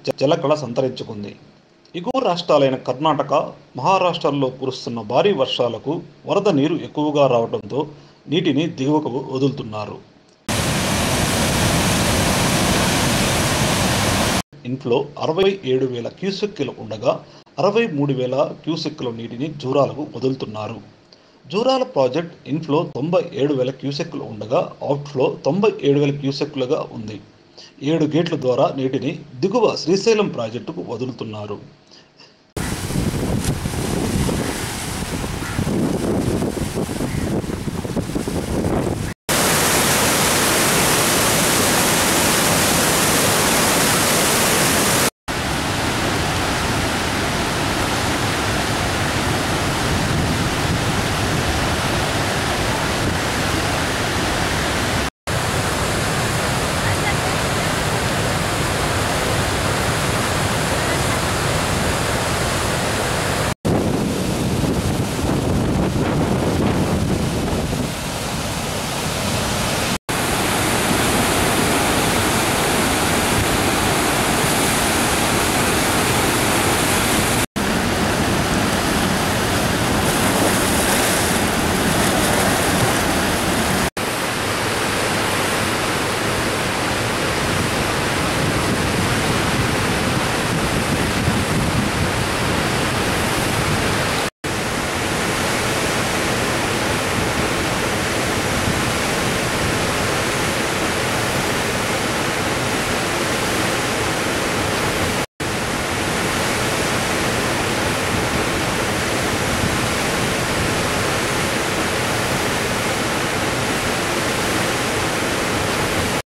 జలకళ సంతరించుకుంది ఎగువ రాష్ట్రాలైన కర్ణాటక మహారాష్ట్రల్లో కురుస్తున్న భారీ వర్షాలకు వరద నీరు ఎక్కువగా రావడంతో నీటిని దిగువకు వదులుతున్నారు ఇన్ఫ్లో అరవై ఏడు వేల క్యూసెక్కులు ఉండగా అరవై మూడు వేల క్యూసెక్కుల నీటిని జూరాలకు వదులుతున్నారు జూరాల ప్రాజెక్ట్ ఇన్ఫ్లో తొంభై ఏడు వేల క్యూసెక్కులు ఉండగా అవుట్ఫ్లో తొంభై ఏడు వేల క్యూసెక్కులుగా ఉంది ఏడు గేట్ల ద్వారా నీటిని దిగువ శ్రీశైలం ప్రాజెక్టుకు వదులుతున్నారు